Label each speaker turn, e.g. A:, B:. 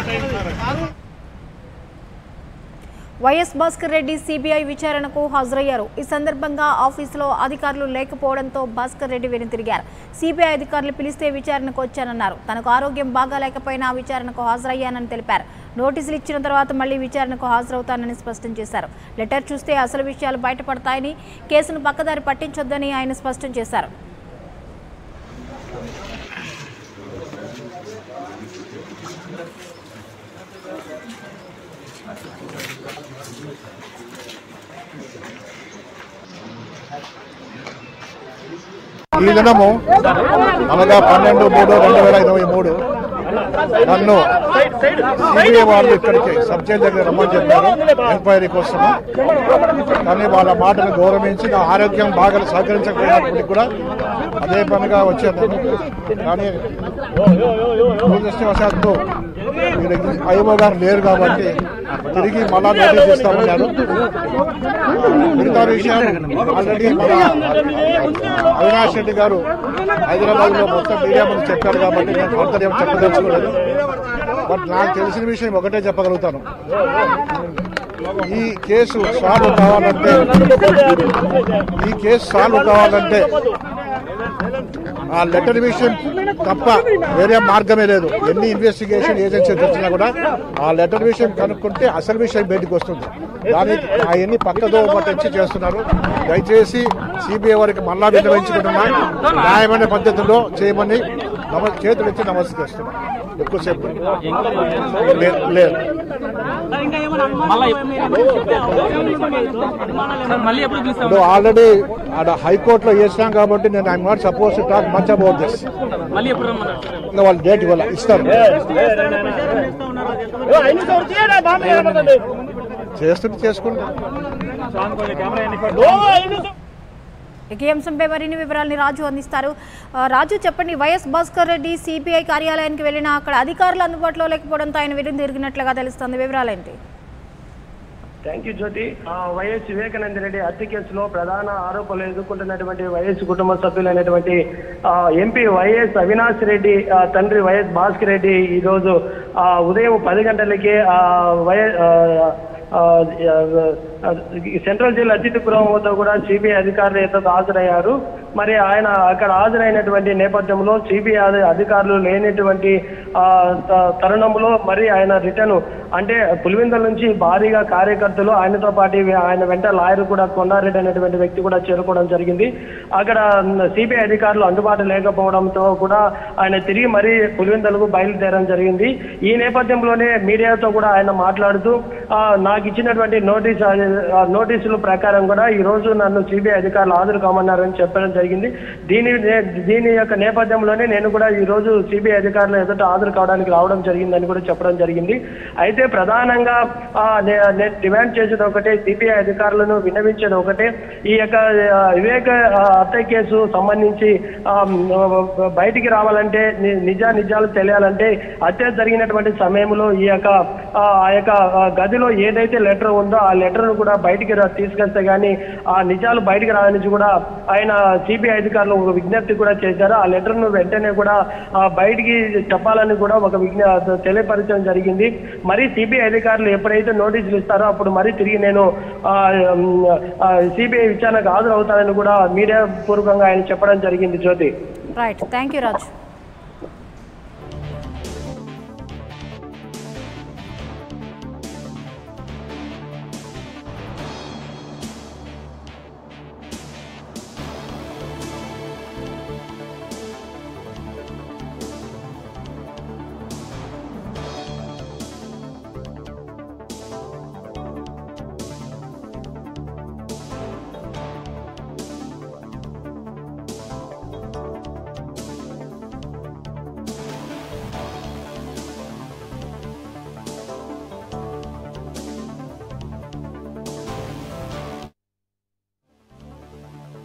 A: YS Bhaskar Reddy CBI విచారణకు హాజరయ్యారు ఈ సందర్భంగా ఆఫీసులో అధికారులు లేకపోవడంతో భాస్కర్ రెడ్డి వెనుతిరిగారు సిబిఐ అధికారులు పిలిస్తే విచారణకు వచ్చానన్నారు తనకు ఆరోగ్యం బాగా లేకపోయినా విచారణకు హాజరయ్యానని తెలిపారు నోటీసులు ఇచ్చిన తర్వాత మళ్లీ విచారణకు హాజరవుతానని స్పష్టం చేశారు లెటర్ చూస్తే అసలు విషయాలు బయటపడతాయని కేసును పక్కదారి పట్టించొద్దని ఆయన స్పష్టం చేశారు
B: ఈ దినము అనగా పన్నెండు మూడు రెండు వేల ఇరవై మూడు నన్ను సిబిఐ వాళ్ళు ఇక్కడికి సబ్ జైలు దగ్గర రమ్మని చెప్పారు ఎంక్వైరీ కోసము కానీ వాళ్ళ మాటను గౌరవించి నా ఆరోగ్యం బాగా సహకరించకపోయినప్పటికీ కూడా అదే పనిగా వచ్చాను కానీ దురదృష్టవశాత్తు మీరు ఐఓ గారు లేరు కాబట్టి తిరిగి మళ్ళా నోటీస్ ఇస్తామన్నారు మిగతా విషయాలు ఆల్రెడీ మన అవినాష్ రెడ్డి గారు హైదరాబాద్ లో మొత్తం మీడియా ముందు చెప్పారు కాబట్టి నేను ఫర్దర్ ఏం చెప్పదలుచుకోలేదు బట్ నాకు తెలిసిన విషయం ఒకటే చెప్పగలుగుతాను ఈ కేసు సాల్వ్ కావాలంటే ఈ కేసు సాల్వ్ కావాలంటే ఆ లెటర్ విషయం తప్ప వేరే మార్గమే లేదు ఎన్ని ఇన్వెస్టిగేషన్ ఏజెన్సీ తెచ్చినా కూడా ఆ లెటర్ విషయం కనుక్కుంటే అసలు విషయం బయటకు వస్తుంది దానికి అవన్నీ పక్కదో పట్టించి చేస్తున్నారు దయచేసి సిబిఐ వారికి మళ్ళా విన్నవించుకుంటున్నా న్యాయమైన పద్ధతిలో చేయమని నమ చేతులు ఇచ్చి నమస్కరిస్తున్నాం ఎక్కువసేపు లేదు లేదు
C: మళ్ళీ ఎప్పుడు పిలుస్తాం
B: ఇప్పుడు ఆల్రెడీ ఆడ హైకోర్టులో చేసినాం కాబట్టి నేను I'm not supposed to talk much about this
C: మళ్ళీ ఎప్పుడు రమ్మన్నారు
B: ఇంకా వాళ్ళు డేట్ ఇవ్వాలి ఇస్తారు చేస్తుంటే చేసుకుంటాం
A: ఇక ఈ అంశంపై మరిన్ని వివరాలని రాజు అందిస్తారు ఆ, రాజు చెప్పండి వైఎస్ భాస్కర్ రెడ్డి సిబిఐ కార్యాలయానికి వెళ్ళినా అక్కడ అధికారులు అందుబాటులో లేకపోవడంతో ఆయన విరుద్ధ తిరిగినట్లుగా తెలుస్తుంది వివరాలేంటి
D: థ్యాంక్ యూ జ్యోతి ఆ, వైఎస్ వివేకానంద రెడ్డి హత్య కేసులో ప్రధాన ఆరోపణలు ఎదుర్కొంటున్నటువంటి వైఎస్ కుటుంబ సభ్యులైనటువంటి ఆ, ఎంపీ వైఎస్ అవినాష్ రెడ్డి ఆ, తండ్రి వైఎస్ భాస్కర్ రెడ్డి ఈ రోజు ఆ, ఉదయం పది గంటలకే ఆ, వైఎస్ ఆ, ఆ, ఆ, సెంట్రల్ జైలు అతిథిపురం వద్ద కూడా సిబిఐ అధికారులు ఎంతో హాజరయ్యారు మరి ఆయన అక్కడ హాజరైనటువంటి నేపథ్యంలో సిబిఐ అధికారులు లేనటువంటి ఆ, త- తరుణంలో మరి ఆయన రిటర్న్ అంటే పులివెందుల నుంచి భారీగా కార్యకర్తలు ఆయనతో పాటు ఆయన వెంట లాయర్ కూడా కొండారెడ్డి అనేటువంటి వ్యక్తి కూడా చేరుకోవడం జరిగింది అక్కడ సిబిఐ అధికారులు అందుబాటు లేకపోవడంతో కూడా ఆయన తిరిగి మరీ పులివెందులకు బయలుదేరడం జరిగింది ఈ నేపథ్యంలోనే మీడియాతో కూడా ఆయన మాట్లాడుతూ ఆ, నాకు ఇచ్చినటువంటి నోటీస్ ఆ, నోటీసుల ప్రకారం కూడా ఈ రోజు నన్ను సిబిఐ అధికారులు హాజరు కామన్నారని చెప్పడం జరిగింది దీని దీని యొక్క నేపథ్యంలోనే నేను కూడా ఈ రోజు సిబిఐ అధికారులు ఎదుట హాజరు కావడానికి రావడం జరిగిందని కూడా చెప్పడం జరిగింది అయితే ప్రధానంగా ఆ, నే- నేను డిమాండ్ చేసేది ఒకటే సిబిఐ అధికారులను విన్నవించేది ఒకటే ఈ యొక్క ఆ, వివేక ఆ, హత్య కేసు సంబంధించి ఆ, బయటికి రావాలంటే ని- నిజా నిజాలు తెలియాలంటే హత్య జరిగినటువంటి సమయంలో ఈ యొక్క ఆ ఆ యొక్క ఆ, గదిలో ఏదైతే లెటర్ ఉందో ఆ లెటర్ ను కూడా బయటికి రా- తీసుకొస్తే గానీ ఆ నిజాలు బయటికి రావడానికి కూడా ఆయన సిబిఐ అధికారులు ఒక విజ్ఞప్తి కూడా చేశారు ఆ లెటర్ ను వెంటనే కూడా ఆ, బయటికి చెప్పాలని కూడా ఒక విజ్ఞ తెలియపరచడం జరిగింది మరి సిబిఐ అధికారులు ఎప్పుడైతే నోటీసులు ఇస్తారో అప్పుడు మరి తిరిగి నేను సిబిఐ విచారణకు హాజరవుతానని కూడా మీడియా పూర్వకంగా ఆయన చెప్పడం జరిగింది Jyoti
A: right thank you Raju